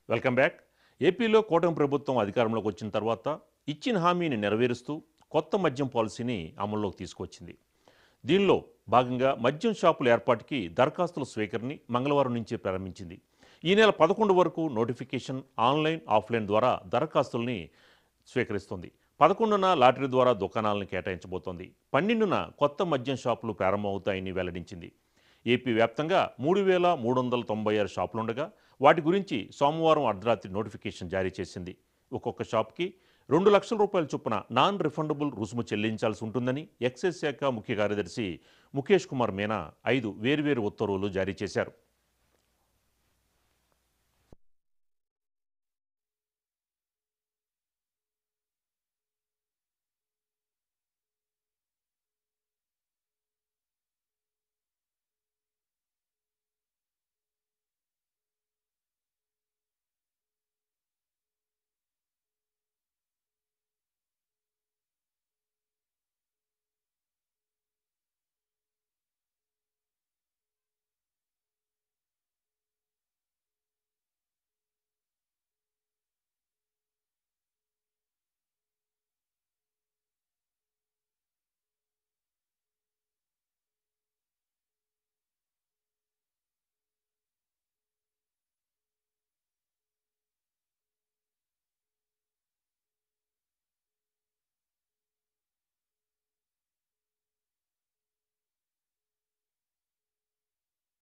welcome back ఏపీలో కూటమి ప్రభుత్వం అధికారంలోకి వచ్చిన తర్వాత ఇచ్చిన హామీని నెరవేరుస్తూ కొత్త మద్యం పాలసీని అమల్లోకి తీసుకొచ్చింది దీనిలో భాగంగా మద్యం షాపుల ఏర్పాటుకి దరఖాస్తుల స్వీకరణని మంగళవారం నుంచి ప్రారంభించింది ఈ నెల పదకొండు వరకు నోటిఫికేషన్ ఆన్లైన్ ఆఫ్లైన్ ద్వారా దరఖాస్తుల్ని స్వీకరిస్తుంది పదకొండున లాటరీ ద్వారా దుకాణాలను కేటాయించబోతోంది పన్నెండున కొత్త మద్యం షాపులు ప్రారంభమవుతాయని వెల్లడించింది ఏపీ వ్యాప్తంగా మూడు వేల మూడు వందల తొంభై ఆరు షాపులుండగా వాటి గురించి సోమవారం అర్ధరాత్రి నోటిఫికేషన్ జారీ చేసింది ఒక్కొక్క షాప్కి రెండు లక్షల రూపాయల చొప్పున నాన్ రిఫండబుల్ రుసుము చెల్లించాల్సి ఉంటుందని ఎక్సైజ్ శాఖ ముఖ్య కార్యదర్శి ముఖేష్ కుమార్ మీనా ఐదు వేర్వేరు ఉత్తర్వులు జారీ చేశారు